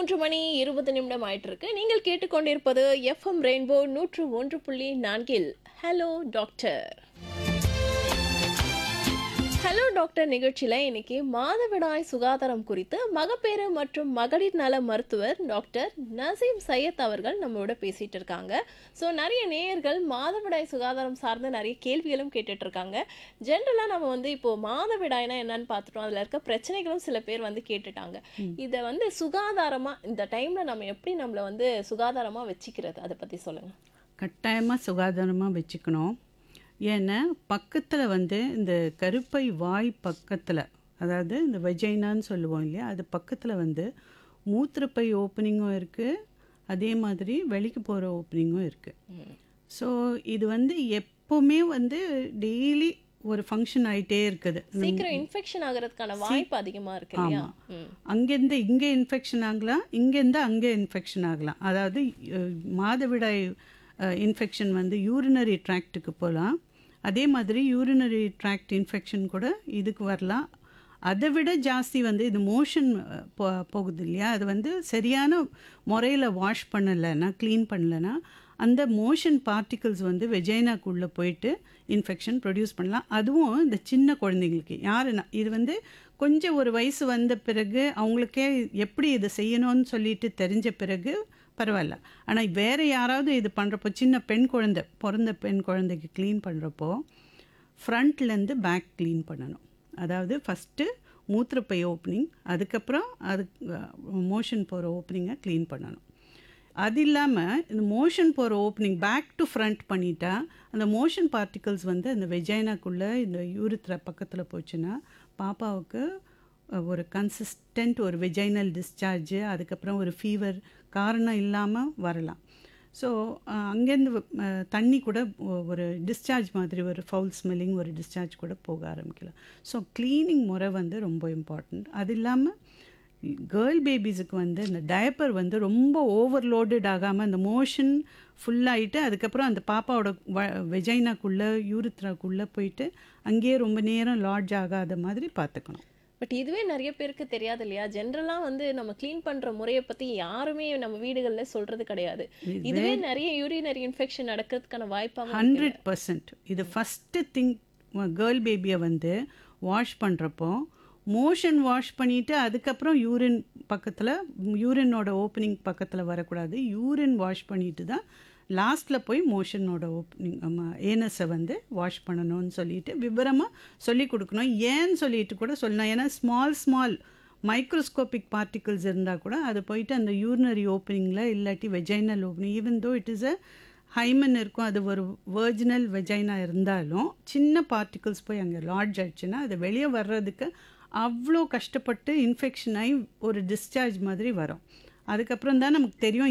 மூன்று மணி இருபது நிமிடம் ஆயிட்டு இருக்கு நீங்கள் கேட்டுக்கொண்டிருப்பது எஃப்எம் ரெயின்போ நூற்று ஒன்று புள்ளி நான்கில் ஹலோ டாக்டர் ஹலோ டாக்டர் நிகழ்ச்சியில் இன்னைக்கு மாதவிடாய் சுகாதாரம் குறித்து மகப்பேறு மற்றும் மகளிர் நல மருத்துவர் டாக்டர் நசீம் சையத் அவர்கள் நம்மளோட பேசிட்டு இருக்காங்க ஸோ நிறைய நேயர்கள் மாதவிடாய் சுகாதாரம் சார்ந்த நிறைய கேள்விகளும் கேட்டுட்டு இருக்காங்க ஜென்ரலாக நம்ம வந்து இப்போ மாதவிடாய்னா என்னன்னு பார்த்துட்டோம் அதில் இருக்க பிரச்சனைகளும் சில பேர் வந்து கேட்டுட்டாங்க இதை வந்து சுகாதாரமாக இந்த டைமில் நம்ம எப்படி நம்மளை வந்து சுகாதாரமாக வச்சுக்கிறது அதை பற்றி சொல்லுங்கள் கட்டாயமாக சுகாதாரமாக வச்சுக்கணும் ஏன்னா பக்கத்தில் வந்து இந்த கருப்பை வாய் பக்கத்தில் அதாவது இந்த வெஜைனான்னு சொல்லுவோம் இல்லையா அது பக்கத்தில் வந்து மூத்திரப்பை ஓப்பனிங்கும் இருக்குது அதே மாதிரி வெளிக்கு போகிற ஓப்பனிங்கும் இருக்குது ஸோ இது வந்து எப்போவுமே வந்து டெய்லி ஒரு ஃபங்க்ஷன் ஆகிட்டே இருக்குது சீக்கிரம் இன்ஃபெக்ஷன் ஆகிறதுக்கான வாய்ப்பு அதிகமாக இருக்கு இல்லையா ம் அங்கேருந்து இங்கே இன்ஃபெக்ஷன் ஆகலாம் இங்கேருந்து அங்கே இன்ஃபெக்ஷன் ஆகலாம் அதாவது அஹ், மாதவிடாய் இன்ஃபெக்ஷன் வந்து யூரினரி ட்ராக்ட்டுக்கு போகலாம் அதே மாதிரி யூரினரி ட்ராக்ட் இன்ஃபெக்ஷன் கூட இதுக்கு வரலாம் அதை விட ஜாஸ்தி வந்து இது மோஷன் போ போகுது இல்லையா அது வந்து சரியான முறையில் வாஷ் பண்ணலைன்னா க்ளீன் பண்ணலைன்னா அந்த மோஷன் பார்ட்டிகல்ஸ் வந்து வெஜைனாக்குள்ளே போயிட்டு இன்ஃபெக்ஷன் ப்ரொடியூஸ் பண்ணலாம் அதுவும் இந்த சின்ன குழந்தைங்களுக்கு யாருன்னா இது வந்து கொஞ்சம் ஒரு வயசு வந்த பிறகு அவங்களுக்கே எப்படி இதை செய்யணும்னு சொல்லிட்டு தெரிஞ்ச பிறகு பரவாயில்ல ஆனால் வேறு யாராவது இது பண்ணுறப்போ சின்ன பெண் குழந்தை பிறந்த பெண் குழந்தைக்கு க்ளீன் பண்ணுறப்போ ஃப்ரண்ட்லேருந்து பேக் க்ளீன் பண்ணணும் அதாவது ஃபஸ்ட்டு மூத்திரப்பை ஓப்பனிங் அதுக்கப்புறம் அது மோஷன் போகிற ஓப்பனிங்கை க்ளீன் பண்ணணும் அது இல்லாமல் இந்த மோஷன் போகிற ஓப்பனிங் பேக் டு ஃப்ரண்ட் பண்ணிட்டா அந்த மோஷன் பார்ட்டிகல்ஸ் வந்து அந்த வெஜைனாக்குள்ளே இந்த யூரித்ரா பக்கத்தில் போச்சுன்னா பாப்பாவுக்கு அஹ், ஒரு கன்சிஸ்டன்ட் ஒரு வெஜைனல் டிஸ்சார்ஜு அதுக்கப்புறம் ஒரு ஃபீவர் காரணம் இல்லாமல் வரலாம் ஸோ அங்கேருந்து அஹ், தண்ணி கூட ஒ- ஒரு டிஸ்சார்ஜ் மாதிரி ஒரு ஃபவுல் ஸ்மெல்லிங் ஒரு டிஸ்சார்ஜ் கூட போக ஆரம்பிக்கலாம் ஸோ க்ளீனிங் முறை வந்து ரொம்ப இம்பார்ட்டண்ட் அது இல்லாமல் கேர்ள் பேபிஸுக்கு வந்து இந்த டயப்பர் வந்து ரொம்ப ஓவர்லோடட் ஆகாமல் அந்த மோஷன் ஃபுல்லாகிட்டு அதுக்கப்புறம் அந்த பாப்பாவோட வ வெஜைனாக்குள்ளே யூரித்ராக்குள்ளே போயிட்டு அங்கேயே ரொம்ப நேரம் லாட்ஜ் ஆகாத மாதிரி பார்த்துக்கணும் பட் இதுவே நிறைய பேருக்கு தெரியாது இல்லையா ஜென்ரலா வந்து நம்ம க்ளீன் பண்ற முறையை பத்தி யாருமே நம்ம வீடுகள்ல சொல்றது கிடையாது இதுவே நிறைய யூரினரி இன்ஃபெக்ஷன் நடக்கிறதுக்கான வாய்ப்பாக ஹண்ட்ரட் பர்சன்ட் இது ஃபஸ்ட்டு திங் கேர்ள் பேபியை வந்து வாஷ் பண்ணுறப்போ மோஷன் வாஷ் பண்ணிவிட்டு அதுக்கப்புறம் யூரின் பக்கத்தில் யூரினோட ஓப்பனிங் பக்கத்தில் வரக்கூடாது யூரின் வாஷ் பண்ணிட்டு தான் லாஸ்ட்டில் போய் மோஷனோட ஓப்பனிங் ஏனஸை வந்து வாஷ் பண்ணணும்னு சொல்லிட்டு விவரமாக சொல்லி கொடுக்கணும் ஏன்னு சொல்லிட்டு கூட சொல்லணும் ஏன்னா ஸ்மால் ஸ்மால் மைக்ரோஸ்கோபிக் பார்ட்டிகல்ஸ் இருந்தால் கூட அது போயிட்டு அந்த யூரினரி ஓப்பனிங்கில் இல்லாட்டி vaginal opening even though it is a hymen இருக்கும் அது ஒரு வெர்ஜினல் வெஜைனா இருந்தாலும் சின்ன பார்ட்டிகல்ஸ் போய் அங்கே லாட்ஜ் ஆயிடுச்சுன்னா அது வெளியே வர்றதுக்கு அவ்வளோ கஷ்டப்பட்டு இன்ஃபெக்ஷன் ஆகி ஒரு டிஸ்சார்ஜ் மாதிரி வரும் அதுக்கப்புறம் தான் நமக்கு தெரியும்